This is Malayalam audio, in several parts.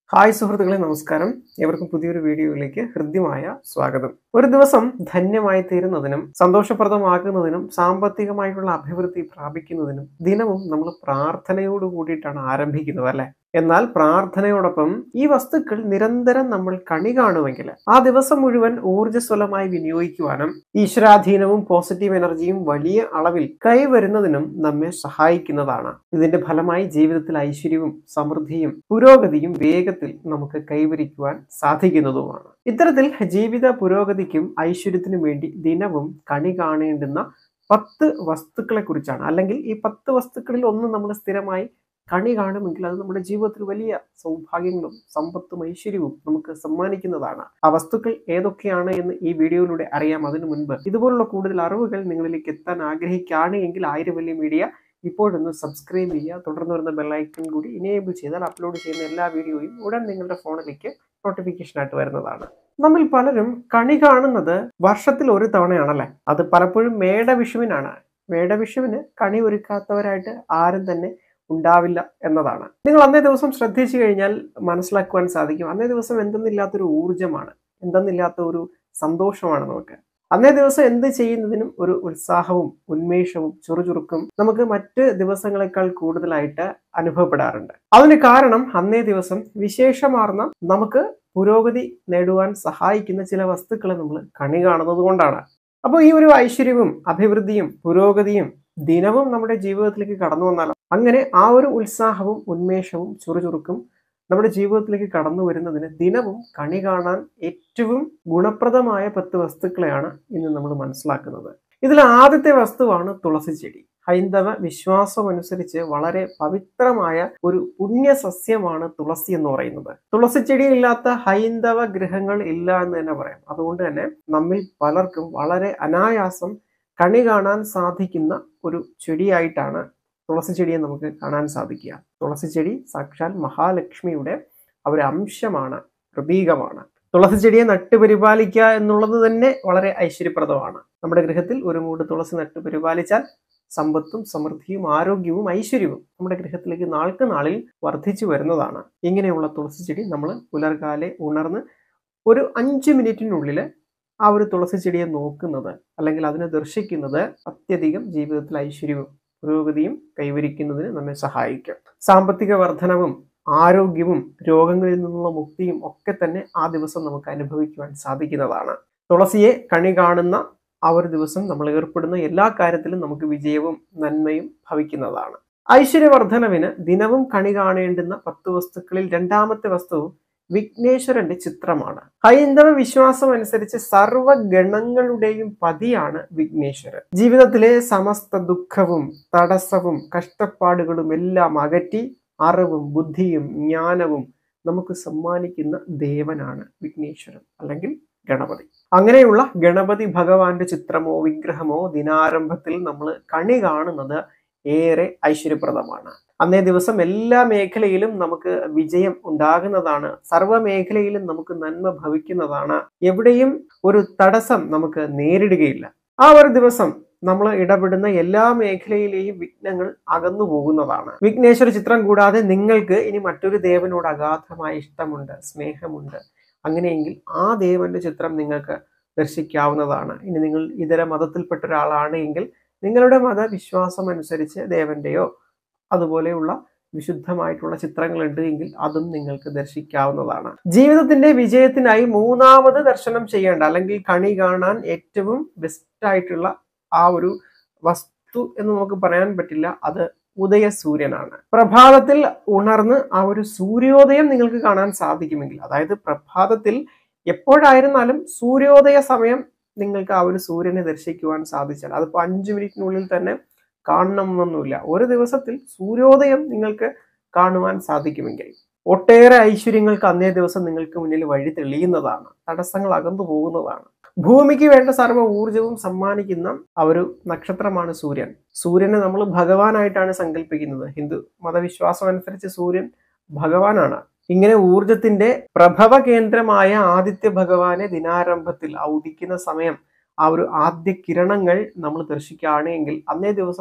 ഹായ് സുഹൃത്തുക്കളെ നമസ്കാരം ഏവർക്കും പുതിയൊരു വീഡിയോയിലേക്ക് ഹൃദ്യമായ സ്വാഗതം ഒരു ദിവസം ധന്യമായി തീരുന്നതിനും സന്തോഷപ്രദമാക്കുന്നതിനും സാമ്പത്തികമായിട്ടുള്ള അഭിവൃദ്ധി പ്രാപിക്കുന്നതിനും ദിനവും നമ്മൾ പ്രാർത്ഥനയോട് കൂടിയിട്ടാണ് ആരംഭിക്കുന്നത് അല്ലെ എന്നാൽ പ്രാർത്ഥനയോടൊപ്പം ഈ വസ്തുക്കൾ നിരന്തരം നമ്മൾ കണി കാണുമെങ്കിൽ ആ ദിവസം മുഴുവൻ ഊർജ്ജസ്വലമായി വിനിയോഗിക്കുവാനും ഈശ്വരാധീനവും പോസിറ്റീവ് എനർജിയും വലിയ അളവിൽ കൈവരുന്നതിനും നമ്മെ സഹായിക്കുന്നതാണ് ഇതിന്റെ ഫലമായി ജീവിതത്തിൽ ഐശ്വര്യവും സമൃദ്ധിയും പുരോഗതിയും വേഗത്തിൽ നമുക്ക് കൈവരിക്കുവാൻ സാധിക്കുന്നതുമാണ് ഇത്തരത്തിൽ ജീവിത പുരോഗതിക്കും ഐശ്വര്യത്തിനും വേണ്ടി ദിനവും കണി കാണേണ്ടുന്ന പത്ത് വസ്തുക്കളെ കുറിച്ചാണ് അല്ലെങ്കിൽ ഈ പത്ത് വസ്തുക്കളിൽ ഒന്ന് നമ്മൾ സ്ഥിരമായി കണി കാണുമെങ്കിൽ അത് നമ്മുടെ ജീവിതത്തിൽ വലിയ സൗഭാഗ്യങ്ങളും സമ്പത്തും ഐശ്വര്യവും നമുക്ക് സമ്മാനിക്കുന്നതാണ് ആ വസ്തുക്കൾ ഏതൊക്കെയാണ് എന്ന് ഈ വീഡിയോയിലൂടെ അറിയാം അതിനു മുൻപ് ഇതുപോലുള്ള കൂടുതൽ അറിവുകൾ നിങ്ങളിലേക്ക് എത്താൻ ആഗ്രഹിക്കുകയാണ് എങ്കിൽ ആയിരം വലിയ മീഡിയ ഇപ്പോഴൊന്ന് സബ്സ്ക്രൈബ് ചെയ്യുക തുടർന്ന് വരുന്ന ബെല്ലൈക്കൺ കൂടി ഇനേബിൾ ചെയ്താൽ അപ്ലോഡ് ചെയ്യുന്ന എല്ലാ വീഡിയോയും ഉടൻ നിങ്ങളുടെ ഫോണിലേക്ക് നോട്ടിഫിക്കേഷൻ ആയിട്ട് വരുന്നതാണ് നമ്മിൽ പലരും കണി കാണുന്നത് വർഷത്തിൽ ഒരു തവണയാണല്ലേ അത് പലപ്പോഴും മേടവിഷുവിനാണ് മേടവിഷുവിന് കണി ഒരുക്കാത്തവരായിട്ട് ആരും തന്നെ ഉണ്ടാവില്ല എന്നതാണ് നിങ്ങൾ അന്നേ ദിവസം ശ്രദ്ധിച്ചു കഴിഞ്ഞാൽ മനസ്സിലാക്കുവാൻ സാധിക്കും അന്നേ ദിവസം എന്തെന്നില്ലാത്തൊരു ഊർജമാണ് എന്തെന്നില്ലാത്ത ഒരു സന്തോഷമാണ് നമുക്ക് അന്നേ ദിവസം എന്ത് ചെയ്യുന്നതിനും ഒരു ഉത്സാഹവും ഉന്മേഷവും ചുറുചുറുക്കും നമുക്ക് മറ്റ് ദിവസങ്ങളെക്കാൾ കൂടുതലായിട്ട് അനുഭവപ്പെടാറുണ്ട് അതിന് കാരണം അന്നേ ദിവസം വിശേഷമാർന്ന നമുക്ക് പുരോഗതി നേടുവാൻ സഹായിക്കുന്ന ചില വസ്തുക്കളെ നമ്മൾ കണി കാണുന്നത് കൊണ്ടാണ് അപ്പോൾ ഈ ഒരു ഐശ്വര്യവും അഭിവൃദ്ധിയും പുരോഗതിയും ദിനവും നമ്മുടെ ജീവിതത്തിലേക്ക് കടന്നു വന്നാലോ അങ്ങനെ ആ ഒരു ഉത്സാഹവും ഉന്മേഷവും ചുറുചുറുക്കും നമ്മുടെ ജീവിതത്തിലേക്ക് കടന്നു വരുന്നതിന് ദിനവും കണി കാണാൻ ഏറ്റവും ഗുണപ്രദമായ പത്ത് വസ്തുക്കളെയാണ് ഇന്ന് നമ്മൾ മനസ്സിലാക്കുന്നത് ഇതിൽ ആദ്യത്തെ വസ്തുവാണ് തുളസി ചെടി ഹൈന്ദവ വിശ്വാസം അനുസരിച്ച് വളരെ പവിത്രമായ ഒരു പുണ്യസസ്യമാണ് തുളസി എന്ന് പറയുന്നത് തുളസി ചെടി ഇല്ലാത്ത ഹൈന്ദവ ഗൃഹങ്ങൾ ഇല്ല എന്ന് തന്നെ പറയാം അതുകൊണ്ട് തന്നെ നമ്മിൽ പലർക്കും വളരെ അനായാസം കണി കാണാൻ സാധിക്കുന്ന ഒരു ചെടിയായിട്ടാണ് തുളസി ചെടിയെ നമുക്ക് കാണാൻ സാധിക്കുക തുളസി ചെടി സാക്ഷാൽ മഹാലക്ഷ്മിയുടെ ഒരു അംശമാണ് പ്രതീകമാണ് തുളസി ചെടിയെ നട്ടുപരിപാലിക്കുക എന്നുള്ളത് തന്നെ വളരെ ഐശ്വര്യപ്രദമാണ് നമ്മുടെ ഗൃഹത്തിൽ ഒരു മൂട് തുളസി നട്ടുപരിപാലിച്ചാൽ സമ്പത്തും സമൃദ്ധിയും ആരോഗ്യവും ഐശ്വര്യവും നമ്മുടെ ഗൃഹത്തിലേക്ക് നാൾക്ക് നാളിൽ വർദ്ധിച്ചു വരുന്നതാണ് ഇങ്ങനെയുള്ള തുളസി ചെടി നമ്മൾ പുലർകാലെ ഉണർന്ന് ഒരു അഞ്ച് മിനിറ്റിനുള്ളിൽ ആ ഒരു തുളസി ചെടിയെ നോക്കുന്നത് അല്ലെങ്കിൽ അതിനെ ദർശിക്കുന്നത് അത്യധികം ജീവിതത്തിൽ ഐശ്വര്യവും പുരോഗതിയും കൈവരിക്കുന്നതിന് നമ്മെ സഹായിക്കും സാമ്പത്തിക വർധനവും ആരോഗ്യവും രോഗങ്ങളിൽ നിന്നുള്ള മുക്തിയും ഒക്കെ തന്നെ ആ ദിവസം നമുക്ക് അനുഭവിക്കുവാൻ സാധിക്കുന്നതാണ് തുളസിയെ കണി കാണുന്ന ആ ഒരു ദിവസം നമ്മൾ ഏർപ്പെടുന്ന എല്ലാ കാര്യത്തിലും നമുക്ക് വിജയവും നന്മയും ഭവിക്കുന്നതാണ് ഐശ്വര്യവർദ്ധനവിന് ദിനവും കണി കാണേണ്ടുന്ന പത്ത് വസ്തുക്കളിൽ രണ്ടാമത്തെ വസ്തുവും വിഘ്നേശ്വരന്റെ ചിത്രമാണ് ഹൈന്ദവ വിശ്വാസം അനുസരിച്ച് സർവഗണങ്ങളുടെയും പതിയാണ് വിഘ്നേശ്വരൻ ജീവിതത്തിലെ സമസ്ത ദുഃഖവും തടസ്സവും കഷ്ടപ്പാടുകളും എല്ലാം അകറ്റി അറിവും ബുദ്ധിയും ജ്ഞാനവും നമുക്ക് സമ്മാനിക്കുന്ന ദേവനാണ് വിഘ്നേശ്വരൻ അല്ലെങ്കിൽ ഗണപതി അങ്ങനെയുള്ള ഗണപതി ഭഗവാന്റെ ചിത്രമോ വിഗ്രഹമോ ദിനാരംഭത്തിൽ നമ്മൾ കണി കാണുന്നത് ഏറെ ഐശ്വര്യപ്രദമാണ് അന്നേ ദിവസം എല്ലാ മേഖലയിലും നമുക്ക് വിജയം ഉണ്ടാകുന്നതാണ് സർവ്വ മേഖലയിലും നമുക്ക് നന്മ ഭവിക്കുന്നതാണ് എവിടെയും ഒരു തടസ്സം നമുക്ക് നേരിടുകയില്ല ആ ഒരു ദിവസം നമ്മൾ ഇടപെടുന്ന എല്ലാ മേഖലയിലെയും വിഘ്നങ്ങൾ അകന്നു പോകുന്നതാണ് വിഘ്നേശ്വര ചിത്രം കൂടാതെ നിങ്ങൾക്ക് ഇനി മറ്റൊരു ദേവനോട് അഗാധമായ ഇഷ്ടമുണ്ട് സ്നേഹമുണ്ട് അങ്ങനെയെങ്കിൽ ആ ദേവന്റെ ചിത്രം നിങ്ങൾക്ക് ദർശിക്കാവുന്നതാണ് ഇനി നിങ്ങൾ ഇതര മതത്തിൽപ്പെട്ട ഒരാളാണ് എങ്കിൽ നിങ്ങളുടെ മതവിശ്വാസം അനുസരിച്ച് ദേവന്റെയോ അതുപോലെയുള്ള വിശുദ്ധമായിട്ടുള്ള ചിത്രങ്ങൾ ഉണ്ട് എങ്കിൽ അതും നിങ്ങൾക്ക് ദർശിക്കാവുന്നതാണ് ജീവിതത്തിന്റെ വിജയത്തിനായി മൂന്നാമത് ദർശനം ചെയ്യേണ്ട അല്ലെങ്കിൽ കണി കാണാൻ ഏറ്റവും ബെസ്റ്റ് ആയിട്ടുള്ള ആ ഒരു വസ്തു എന്ന് നമുക്ക് പറയാൻ പറ്റില്ല അത് ഉദയ സൂര്യനാണ് പ്രഭാതത്തിൽ ഉണർന്ന് ആ ഒരു സൂര്യോദയം നിങ്ങൾക്ക് കാണാൻ സാധിക്കുമെങ്കിൽ അതായത് പ്രഭാതത്തിൽ എപ്പോഴായിരുന്നാലും സൂര്യോദയ സമയം നിങ്ങൾക്ക് ആ ഒരു സൂര്യനെ ദർശിക്കുവാൻ സാധിച്ചാൽ അതിപ്പോൾ അഞ്ചു മിനിറ്റിനുള്ളിൽ തന്നെ കാണണമെന്നൊന്നുമില്ല ഒരു ദിവസത്തിൽ സൂര്യോദയം നിങ്ങൾക്ക് കാണുവാൻ സാധിക്കുമെങ്കിൽ ഒട്ടേറെ ഐശ്വര്യങ്ങൾക്ക് അന്നേ ദിവസം നിങ്ങൾക്ക് മുന്നിൽ വഴി തെളിയുന്നതാണ് തടസ്സങ്ങൾ അകന്നു പോകുന്നതാണ് ഭൂമിക്ക് വേണ്ട സർവ്വ ഊർജവും സമ്മാനിക്കുന്ന ആ ഒരു നക്ഷത്രമാണ് സൂര്യൻ സൂര്യനെ നമ്മൾ ഭഗവാനായിട്ടാണ് സങ്കല്പിക്കുന്നത് ഹിന്ദു മതവിശ്വാസം അനുസരിച്ച് സൂര്യൻ ഭഗവാനാണ് ഇങ്ങനെ ഊർജത്തിന്റെ പ്രഭവ കേന്ദ്രമായ ആദിത്യ ഭഗവാനെ ദിനാരംഭത്തിൽ ഔദിക്കുന്ന സമയം ആ ഒരു ആദ്യ കിരണങ്ങൾ നമ്മൾ ദർശിക്കുകയാണെങ്കിൽ അന്നേ ദിവസം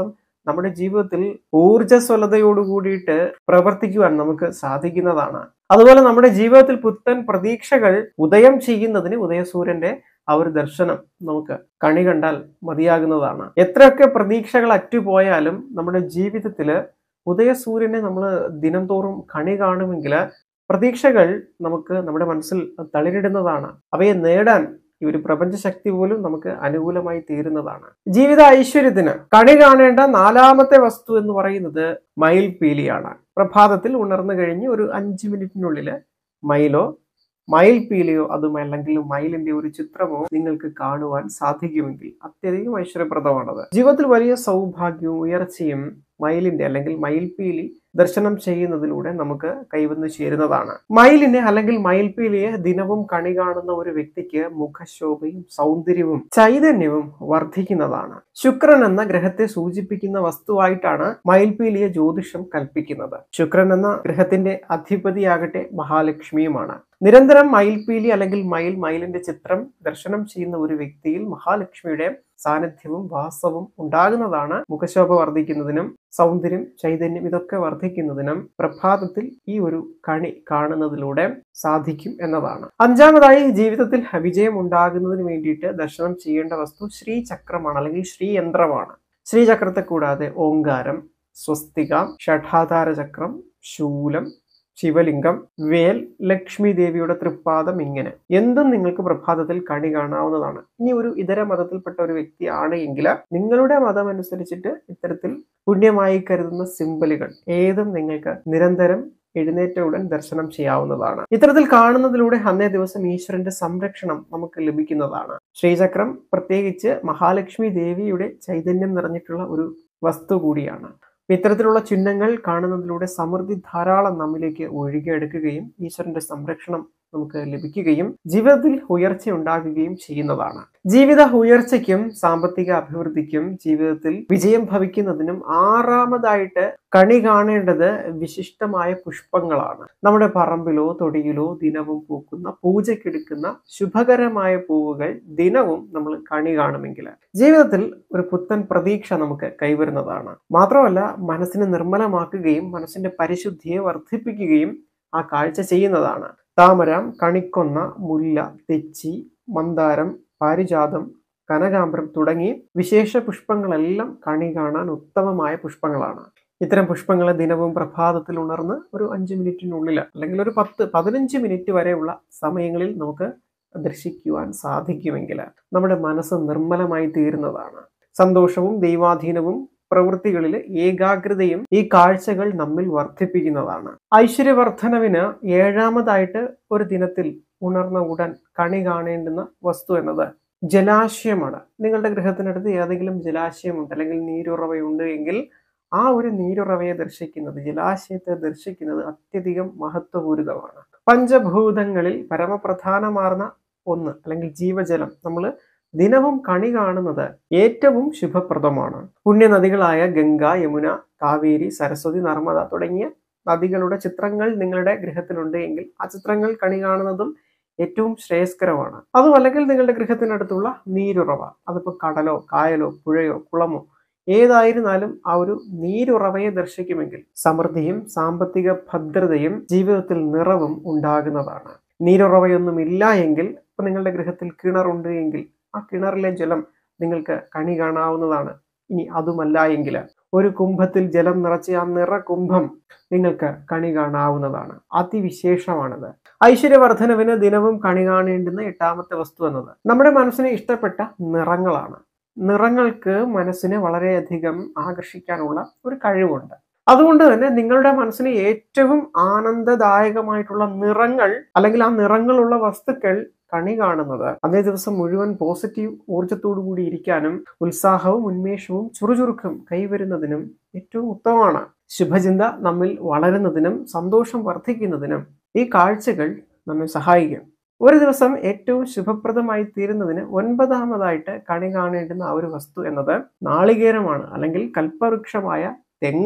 നമ്മുടെ ജീവിതത്തിൽ ഊർജ്ജസ്വലതയോട് കൂടിയിട്ട് പ്രവർത്തിക്കുവാൻ നമുക്ക് സാധിക്കുന്നതാണ് അതുപോലെ നമ്മുടെ ജീവിതത്തിൽ പുത്തൻ പ്രതീക്ഷകൾ ഉദയം ചെയ്യുന്നതിന് ഉദയസൂര്യന്റെ ആ ഒരു ദർശനം നമുക്ക് കണി കണ്ടാൽ മതിയാകുന്നതാണ് എത്രയൊക്കെ പ്രതീക്ഷകൾ അറ്റുപോയാലും നമ്മുടെ ജീവിതത്തില് ഉദയസൂര്യനെ നമ്മൾ ദിനം തോറും കണി കാണുമെങ്കിൽ പ്രതീക്ഷകൾ നമുക്ക് നമ്മുടെ മനസ്സിൽ തളിരിടുന്നതാണ് അവയെ നേടാൻ ഈ ഒരു പ്രപഞ്ചശക്തി പോലും നമുക്ക് അനുകൂലമായി തീരുന്നതാണ് ജീവിത ഐശ്വര്യത്തിന് കണി കാണേണ്ട നാലാമത്തെ വസ്തു എന്ന് പറയുന്നത് മയിൽ പീലിയാണ് പ്രഭാതത്തിൽ ഉണർന്നു കഴിഞ്ഞ് ഒരു അഞ്ച് മിനിറ്റിനുള്ളിൽ മയിലോ മയിൽ പീലിയോ അതും അല്ലെങ്കിൽ മയിലിന്റെ ഒരു ചിത്രമോ നിങ്ങൾക്ക് കാണുവാൻ സാധിക്കുമെങ്കിൽ അത്യധികം ഐശ്വര്യപ്രദമാണത് ജീവിതത്തിൽ വലിയ സൗഭാഗ്യവും ഉയർച്ചയും മയിലിന്റെ അല്ലെങ്കിൽ മയിൽപീലി ദർശനം ചെയ്യുന്നതിലൂടെ നമുക്ക് കൈവന്നു ചേരുന്നതാണ് മയിലിനെ അല്ലെങ്കിൽ മയിൽപീലിയെ ദിനവും കണി കാണുന്ന ഒരു വ്യക്തിക്ക് മുഖശോഭയും സൗന്ദര്യവും ചൈതന്യവും വർദ്ധിക്കുന്നതാണ് ശുക്രൻ എന്ന ഗ്രഹത്തെ സൂചിപ്പിക്കുന്ന വസ്തുവായിട്ടാണ് മയിൽപീലിയെ ജ്യോതിഷം കൽപ്പിക്കുന്നത് ശുക്രൻ എന്ന ഗ്രഹത്തിന്റെ അധിപതിയാകട്ടെ മഹാലക്ഷ്മിയുമാണ് നിരന്തരം മയിൽപീലി അല്ലെങ്കിൽ മയിൽ മയിലിന്റെ ചിത്രം ദർശനം ചെയ്യുന്ന ഒരു വ്യക്തിയിൽ മഹാലക്ഷ്മിയുടെ സാന്നിധ്യവും വാസവും ഉണ്ടാകുന്നതാണ് മുഖശോഭ വർദ്ധിക്കുന്നതിനും സൗന്ദര്യം ചൈതന്യം ഇതൊക്കെ വർദ്ധിക്കുന്നതിനും പ്രഭാതത്തിൽ ഈ ഒരു കണി കാണുന്നതിലൂടെ സാധിക്കും എന്നതാണ് അഞ്ചാമതായി ജീവിതത്തിൽ വിജയം ഉണ്ടാകുന്നതിന് വേണ്ടിയിട്ട് ദർശനം ചെയ്യേണ്ട വസ്തു ശ്രീചക്രമാണ് അല്ലെങ്കിൽ ശ്രീയന്ത്രമാണ് ശ്രീചക്രത്തെ കൂടാതെ ഓങ്കാരം സ്വസ്തിക ഷഠാധാര ചക്രം ശൂലം ശിവലിംഗം വേൽ ലക്ഷ്മി ദേവിയുടെ തൃപ്പാദം ഇങ്ങനെ എന്തും നിങ്ങൾക്ക് പ്രഭാതത്തിൽ കണി കാണാവുന്നതാണ് ഇനി ഒരു ഇതര മതത്തിൽപ്പെട്ട ഒരു വ്യക്തിയാണ് എങ്കിൽ നിങ്ങളുടെ മതം അനുസരിച്ചിട്ട് ഇത്തരത്തിൽ പുണ്യമായി കരുതുന്ന സിമ്പലുകൾ ഏതും നിങ്ങൾക്ക് നിരന്തരം എഴുന്നേറ്റ ഉടൻ ദർശനം ചെയ്യാവുന്നതാണ് ഇത്തരത്തിൽ കാണുന്നതിലൂടെ അന്നേ ദിവസം ഈശ്വരന്റെ സംരക്ഷണം നമുക്ക് ലഭിക്കുന്നതാണ് ശ്രീചക്രം പ്രത്യേകിച്ച് മഹാലക്ഷ്മി ദേവിയുടെ ചൈതന്യം നിറഞ്ഞിട്ടുള്ള ഒരു വസ്തു കൂടിയാണ് ഇത്തരത്തിലുള്ള ചിഹ്നങ്ങൾ കാണുന്നതിലൂടെ സമൃദ്ധി ധാരാളം നമ്മിലേക്ക് ഒഴുകിയെടുക്കുകയും ഈശ്വരന്റെ സംരക്ഷണം നമുക്ക് ലഭിക്കുകയും ജീവിതത്തിൽ ഉയർച്ച ഉണ്ടാകുകയും ചെയ്യുന്നതാണ് ജീവിത ഉയർച്ചയ്ക്കും സാമ്പത്തിക അഭിവൃദ്ധിക്കും ജീവിതത്തിൽ വിജയം ഭവിക്കുന്നതിനും ആറാമതായിട്ട് കണി കാണേണ്ടത് വിശിഷ്ടമായ പുഷ്പങ്ങളാണ് നമ്മുടെ പറമ്പിലോ തൊടിയിലോ ദിനവും പൂക്കുന്ന പൂജയ്ക്കെടുക്കുന്ന ശുഭകരമായ പൂവുകൾ ദിനവും നമ്മൾ കണി കാണുമെങ്കിൽ ജീവിതത്തിൽ ഒരു പുത്തൻ പ്രതീക്ഷ നമുക്ക് കൈവരുന്നതാണ് മാത്രമല്ല മനസ്സിനെ നിർമ്മലമാക്കുകയും മനസ്സിന്റെ പരിശുദ്ധിയെ വർദ്ധിപ്പിക്കുകയും ആ കാഴ്ച ചെയ്യുന്നതാണ് താമര കണിക്കൊന്ന മുല്ല തെച്ചി മന്ദാരം പാരിജാതം കനകാംബരം തുടങ്ങി വിശേഷ പുഷ്പങ്ങളെല്ലാം കണി കാണാൻ ഉത്തമമായ പുഷ്പങ്ങളാണ് ഇത്തരം പുഷ്പങ്ങളെ ദിനവും പ്രഭാതത്തിൽ ഉണർന്ന് ഒരു അഞ്ച് മിനിറ്റിനുള്ളിൽ അല്ലെങ്കിൽ ഒരു പത്ത് പതിനഞ്ച് മിനിറ്റ് വരെയുള്ള സമയങ്ങളിൽ നമുക്ക് ദർശിക്കുവാൻ സാധിക്കുമെങ്കിൽ നമ്മുടെ മനസ്സ് നിർമ്മലമായി തീരുന്നതാണ് സന്തോഷവും ദൈവാധീനവും പ്രവൃത്തികളിൽ ഏകാഗ്രതയും ഈ കാഴ്ചകൾ നമ്മിൽ വർദ്ധിപ്പിക്കുന്നതാണ് ഐശ്വര്യവർദ്ധനവിന് ഏഴാമതായിട്ട് ഒരു ദിനത്തിൽ ഉണർന്ന ഉടൻ കണി കാണേണ്ടുന്ന വസ്തു എന്നത് ജലാശയമാണ് നിങ്ങളുടെ ഗൃഹത്തിനടുത്ത് ഏതെങ്കിലും ജലാശയമുണ്ട് അല്ലെങ്കിൽ നീരുറവയുണ്ട് എങ്കിൽ ആ ഒരു നീരുറവയെ ദർശിക്കുന്നത് ജലാശയത്തെ ദർശിക്കുന്നത് അത്യധികം മഹത്വപൂരിതമാണ് പഞ്ചഭൂതങ്ങളിൽ പരമപ്രധാനമാർന്ന ഒന്ന് അല്ലെങ്കിൽ ജീവജലം നമ്മൾ ദിനവും കണി കാണുന്നത് ഏറ്റവും ശുഭപ്രദമാണ് പുണ്യനദികളായ ഗംഗ യമുന കാവേരി സരസ്വതി നർമ്മദ തുടങ്ങിയ നദികളുടെ ചിത്രങ്ങൾ നിങ്ങളുടെ ഗൃഹത്തിലുണ്ട് എങ്കിൽ ആ ചിത്രങ്ങൾ കണി കാണുന്നതും ഏറ്റവും ശ്രേയസ്കരമാണ് അതും അല്ലെങ്കിൽ നിങ്ങളുടെ ഗൃഹത്തിനടുത്തുള്ള നീരുറവ അതിപ്പോൾ കടലോ കായലോ പുഴയോ കുളമോ ഏതായിരുന്നാലും ആ ഒരു നീരുറവയെ ദർശിക്കുമെങ്കിൽ സമൃദ്ധിയും സാമ്പത്തിക ഭദ്രതയും ജീവിതത്തിൽ നിറവും ഉണ്ടാകുന്നതാണ് നീരുറവയൊന്നും ഇല്ല എങ്കിൽ ഇപ്പൊ നിങ്ങളുടെ ഗൃഹത്തിൽ കിണറുണ്ട് എങ്കിൽ ആ കിണറിലെ ജലം നിങ്ങൾക്ക് കണി കാണാവുന്നതാണ് ഇനി അതുമല്ല എങ്കിൽ ഒരു കുംഭത്തിൽ ജലം നിറച്ച് ആ നിറ കുംഭം നിങ്ങൾക്ക് കണി കാണാവുന്നതാണ് അതിവിശേഷമാണിത് ഐശ്വര്യവർദ്ധനവിന് ദിനവും കണി കാണേണ്ടുന്ന എട്ടാമത്തെ വസ്തു എന്നത് നമ്മുടെ മനസ്സിന് ഇഷ്ടപ്പെട്ട നിറങ്ങളാണ് നിറങ്ങൾക്ക് മനസ്സിനെ വളരെയധികം ആകർഷിക്കാനുള്ള ഒരു കഴിവുണ്ട് അതുകൊണ്ട് തന്നെ നിങ്ങളുടെ മനസ്സിന് ഏറ്റവും ആനന്ദദായകമായിട്ടുള്ള നിറങ്ങൾ അല്ലെങ്കിൽ ആ നിറങ്ങളുള്ള വസ്തുക്കൾ കണി കാണുന്നത് അന്നേ ദിവസം മുഴുവൻ പോസിറ്റീവ് ഊർജത്തോടു കൂടി ഇരിക്കാനും ഉത്സാഹവും ഉന്മേഷവും ചുറുചുറുക്കും കൈവരുന്നതിനും ഏറ്റവും ഉത്തമമാണ് ശുഭചിന്ത നമ്മിൽ വളരുന്നതിനും സന്തോഷം വർദ്ധിക്കുന്നതിനും ഈ കാഴ്ചകൾ നമ്മെ സഹായിക്കും ഒരു ദിവസം ഏറ്റവും ശുഭപ്രദമായി തീരുന്നതിന് ഒൻപതാമതായിട്ട് കണി കാണേണ്ടുന്ന ആ ഒരു വസ്തു എന്നത് നാളികേരമാണ് അല്ലെങ്കിൽ കൽപ്പവൃക്ഷമായ തെങ്ങാണ്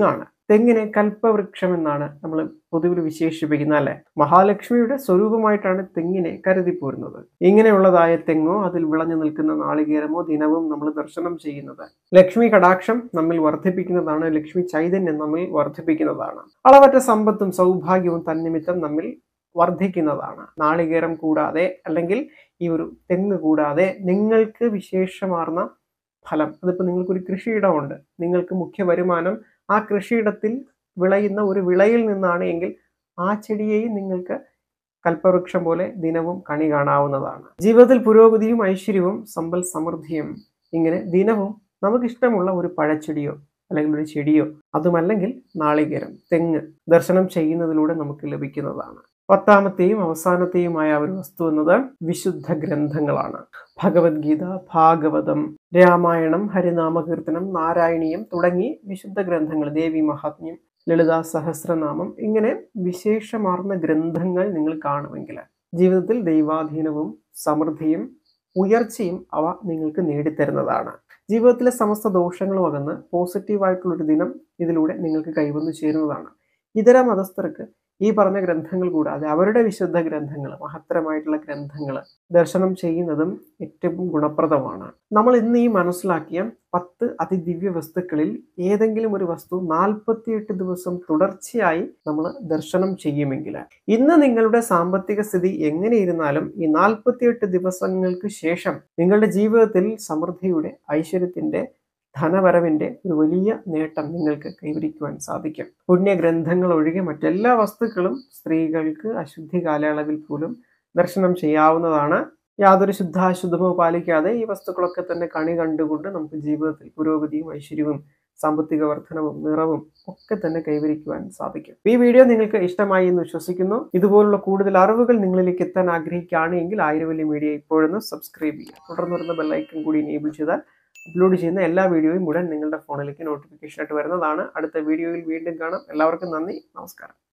തെങ്ങിനെ കൽപ്പവൃക്ഷം എന്നാണ് നമ്മൾ പൊതുവിൽ വിശേഷിപ്പിക്കുന്നത് അല്ലെ മഹാലക്ഷ്മിയുടെ സ്വരൂപമായിട്ടാണ് തെങ്ങിനെ കരുതി പോരുന്നത് ഇങ്ങനെയുള്ളതായ തെങ്ങോ അതിൽ വിളഞ്ഞു നിൽക്കുന്ന നാളികേരമോ ദിനവും നമ്മൾ ദർശനം ചെയ്യുന്നത് ലക്ഷ്മി കടാക്ഷം നമ്മിൽ വർദ്ധിപ്പിക്കുന്നതാണ് ലക്ഷ്മി ചൈതന്യം നമ്മിൽ വർദ്ധിപ്പിക്കുന്നതാണ് അളവറ്റ സമ്പത്തും സൗഭാഗ്യവും തന്നിമിത്തം നമ്മിൽ വർദ്ധിക്കുന്നതാണ് നാളികേരം കൂടാതെ അല്ലെങ്കിൽ ഈ ഒരു തെങ്ങ് കൂടാതെ നിങ്ങൾക്ക് വിശേഷമാർന്ന ഫലം അതിപ്പോൾ നിങ്ങൾക്കൊരു കൃഷിയിടമുണ്ട് നിങ്ങൾക്ക് മുഖ്യ വരുമാനം ആ കൃഷിയിടത്തിൽ വിളയുന്ന ഒരു വിളയിൽ നിന്നാണ് എങ്കിൽ ആ ചെടിയെയും നിങ്ങൾക്ക് കൽപ്പവൃക്ഷം പോലെ ദിനവും കണി കാണാവുന്നതാണ് ജീവിതത്തിൽ പുരോഗതിയും ഐശ്വര്യവും സമ്പൽ സമൃദ്ധിയും ഇങ്ങനെ ദിനവും നമുക്കിഷ്ടമുള്ള ഒരു പഴച്ചെടിയോ അല്ലെങ്കിൽ ഒരു ചെടിയോ അതുമല്ലെങ്കിൽ നാളികേരം തെങ്ങ് ദർശനം ചെയ്യുന്നതിലൂടെ നമുക്ക് ലഭിക്കുന്നതാണ് പത്താമത്തെയും അവസാനത്തെയുമായ ഒരു വസ്തു എന്നത് വിശുദ്ധ ഗ്രന്ഥങ്ങളാണ് ഭഗവത്ഗീത ഭാഗവതം രാമായണം ഹരിനാമകീർത്തനം നാരായണീയം തുടങ്ങി വിശുദ്ധ ഗ്രന്ഥങ്ങൾ ദേവി മഹാത്മ്യം ലളിതാ സഹസ്രനാമം ഇങ്ങനെ വിശേഷമാർന്ന ഗ്രന്ഥങ്ങൾ നിങ്ങൾ കാണുമെങ്കിൽ ജീവിതത്തിൽ ദൈവാധീനവും സമൃദ്ധിയും ഉയർച്ചയും അവ നിങ്ങൾക്ക് നേടിത്തരുന്നതാണ് ജീവിതത്തിലെ സമസ്ത ദോഷങ്ങളും അകന്ന് പോസിറ്റീവായിട്ടുള്ളൊരു ദിനം ഇതിലൂടെ നിങ്ങൾക്ക് കൈവന്നു ചേരുന്നതാണ് ഇതര മതസ്ഥർക്ക് ഈ പറഞ്ഞ ഗ്രന്ഥങ്ങൾ കൂടാതെ അവരുടെ വിശുദ്ധ ഗ്രന്ഥങ്ങൾ മഹത്തരമായിട്ടുള്ള ഗ്രന്ഥങ്ങൾ ദർശനം ചെയ്യുന്നതും ഏറ്റവും ഗുണപ്രദമാണ് നമ്മൾ ഇന്ന് ഈ മനസ്സിലാക്കിയ പത്ത് അതിദിവ്യ വസ്തുക്കളിൽ ഏതെങ്കിലും ഒരു വസ്തു നാൽപ്പത്തിയെട്ട് ദിവസം തുടർച്ചയായി നമ്മൾ ദർശനം ചെയ്യുമെങ്കിൽ ഇന്ന് നിങ്ങളുടെ സാമ്പത്തിക സ്ഥിതി എങ്ങനെയിരുന്നാലും ഈ നാൽപ്പത്തിയെട്ട് ദിവസങ്ങൾക്ക് ശേഷം നിങ്ങളുടെ ജീവിതത്തിൽ സമൃദ്ധിയുടെ ഐശ്വര്യത്തിന്റെ ധനവരവിന്റെ ഒരു വലിയ നേട്ടം നിങ്ങൾക്ക് കൈവരിക്കുവാൻ സാധിക്കും പുണ്യഗ്രന്ഥങ്ങൾ ഒഴികെ മറ്റെല്ലാ വസ്തുക്കളും സ്ത്രീകൾക്ക് അശുദ്ധി കാലയളവിൽ പോലും ദർശനം ചെയ്യാവുന്നതാണ് യാതൊരു ശുദ്ധാശുദ്ധമോ പാലിക്കാതെ ഈ വസ്തുക്കളൊക്കെ തന്നെ കണി കണ്ടുകൊണ്ട് നമുക്ക് ജീവിതത്തിൽ പുരോഗതിയും ഐശ്വര്യവും സാമ്പത്തിക വർധനവും നിറവും ഒക്കെ തന്നെ കൈവരിക്കുവാൻ സാധിക്കും ഈ വീഡിയോ നിങ്ങൾക്ക് ഇഷ്ടമായി എന്ന് വിശ്വസിക്കുന്നു ഇതുപോലുള്ള കൂടുതൽ അറിവുകൾ നിങ്ങളിലേക്ക് എത്താൻ ആഗ്രഹിക്കുകയാണെങ്കിൽ ആയിരവല്ലി മീഡിയ ഇപ്പോഴൊന്ന് സബ്സ്ക്രൈബ് ചെയ്യുക തുടർന്ന് വരുന്ന ബെല്ലൈക്കൺ കൂടി എനേബിൾ ചെയ്താൽ അപ്ലോഡ് ചെയ്യുന്ന എല്ലാ വീഡിയോയും ഉടൻ നിങ്ങളുടെ ഫോണിലേക്ക് നോട്ടിഫിക്കേഷൻ ആയിട്ട് വരുന്നതാണ് അടുത്ത വീഡിയോയിൽ വീണ്ടും കാണാം എല്ലാവർക്കും നന്ദി നമസ്കാരം